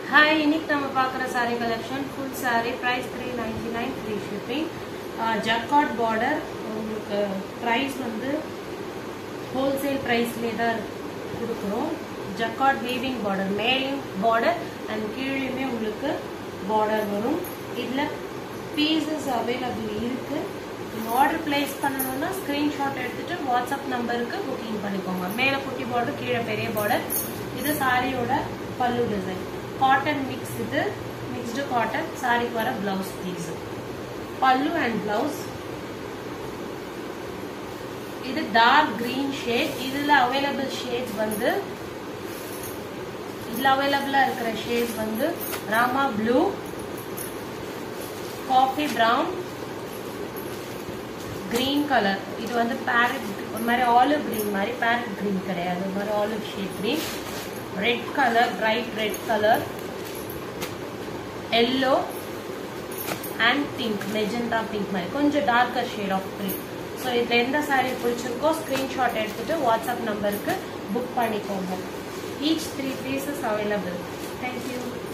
hi இன்னைக்கு நம்ம பார்க்குற saree collection full saree price three ninety nine free shipping jacquard border உங்களுக்கு price வந்து ஹோல்சேல் ப்ரைஸ்லேயே தான் கொடுக்குறோம் ஜக்காட் வீவிங் பார்டர் மேலேயும் பார்டர் அண்ட் கீழேயுமே உங்களுக்கு பார்டர் வரும் இதில் பீசஸ் அவைலபிள் இருக்குது நீங்கள் ஆர்டர் பிளேஸ் பண்ணணும்னா ஸ்க்ரீன்ஷாட் எடுத்துட்டு வாட்ஸ்அப் நம்பருக்கு புக்கிங் பண்ணிக்கோங்க மேலே குட்டி பார்டர் கீழே பெரிய பார்டர் இது சாரியோட பல்லு டிசைன் காட்டன் மிக்ஸ் இது மிக்ஸ்டு காட்டன் சாரிக்கு வர blouse piece pallu and blouse இது டார்க் கிரீன் ஷேட் இதுல அவைலபிள் ஷேட் வந்து இதுல அவைலபிளா இருக்கிற ஷேட் வந்து Rama blue coffee brown green colour இது வந்து பேரட் ஒரு மாதிரி ஆலிவ் கிரீன் மாதிரி பேரட் கிரீன் கிடையாது ஒரு மாதிரி olive shade green red colour bright red colour yellow and pink magenta pink மாதிரி கொஞ்சம் darker shade of pink so இதில் எந்த சாரீ பிடிச்சிருக்கோ ஸ்க்ரீன்ஷாட் எடுத்துட்டு வாட்ஸ்அப் நம்பருக்கு புக் பண்ணிக்கோங்க each three pieces available thank you